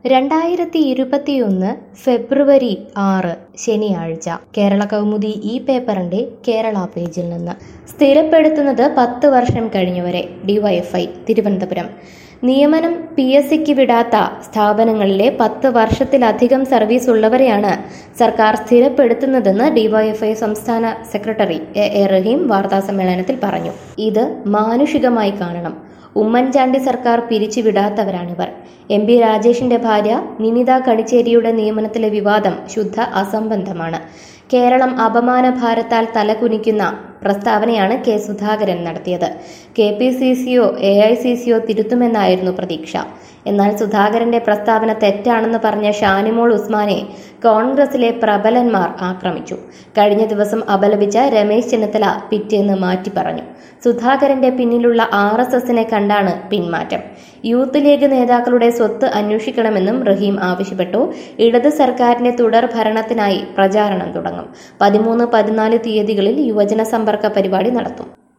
രണ്ടായിരത്തി ഇരുപത്തിയൊന്ന് ഫെബ്രുവരി ആറ് ശനിയാഴ്ച കേരള കൗമുദി ഈ പേപ്പറിന്റെ കേരള പേജിൽ നിന്ന് സ്ഥിരപ്പെടുത്തുന്നത് പത്ത് വർഷം കഴിഞ്ഞവരെ ഡിവൈഎഫ്ഐ തിരുവനന്തപുരം നിയമനം പി എസ് സിക്ക് വിടാത്ത സ്ഥാപനങ്ങളിലെ പത്ത് വർഷത്തിലധികം സർവീസ് ഉള്ളവരെയാണ് സർക്കാർ സ്ഥിരപ്പെടുത്തുന്നതെന്ന് ഡിവൈഎഫ്ഐ സംസ്ഥാന സെക്രട്ടറി എ എ റഹീം വാർത്താസമ്മേളനത്തിൽ പറഞ്ഞു ഇത് മാനുഷികമായി കാണണം ഉമ്മൻചാണ്ടി സർക്കാർ പിരിച്ചുവിടാത്തവരാണിവർ എം പി രാജേഷിന്റെ ഭാര്യ നിമിത കണിച്ചേരിയുടെ നിയമനത്തിലെ വിവാദം ശുദ്ധ അസംബന്ധമാണ് കേരളം അപമാന ഭാരത്താൽ തലകുനിക്കുന്ന പ്രസ്താവനയാണ് കെ സുധാകരൻ നടത്തിയത് കെ പി സി സിയോ എ ഐ സി സിയോ തിരുത്തുമെന്നായിരുന്നു പ്രതീക്ഷ എന്നാൽ സുധാകരന്റെ പ്രസ്താവന തെറ്റാണെന്ന് പറഞ്ഞ ഷാനിമോൾ ഉസ്മാനെ കോൺഗ്രസിലെ പ്രബലന്മാർ ആക്രമിച്ചു കഴിഞ്ഞ ദിവസം അപലപിച്ച രമേശ് ചെന്നിത്തല പിറ്റേന്ന് മാറ്റി പറഞ്ഞു സുധാകരന്റെ പിന്നിലുള്ള ആർ എസ് എസിനെ കണ്ടാണ് പിന്മാറ്റം യൂത്ത് ലീഗ് നേതാക്കളുടെ സ്വത്ത് അന്വേഷിക്കണമെന്നും റഹീം ആവശ്യപ്പെട്ടു ഇടത് സർക്കാരിന്റെ തുടർ ഭരണത്തിനായി പ്രചാരണം തുടങ്ങും പതിമൂന്ന് പതിനാല് തീയതികളിൽ യുവജന സമ്പർക്ക പരിപാടി നടത്തും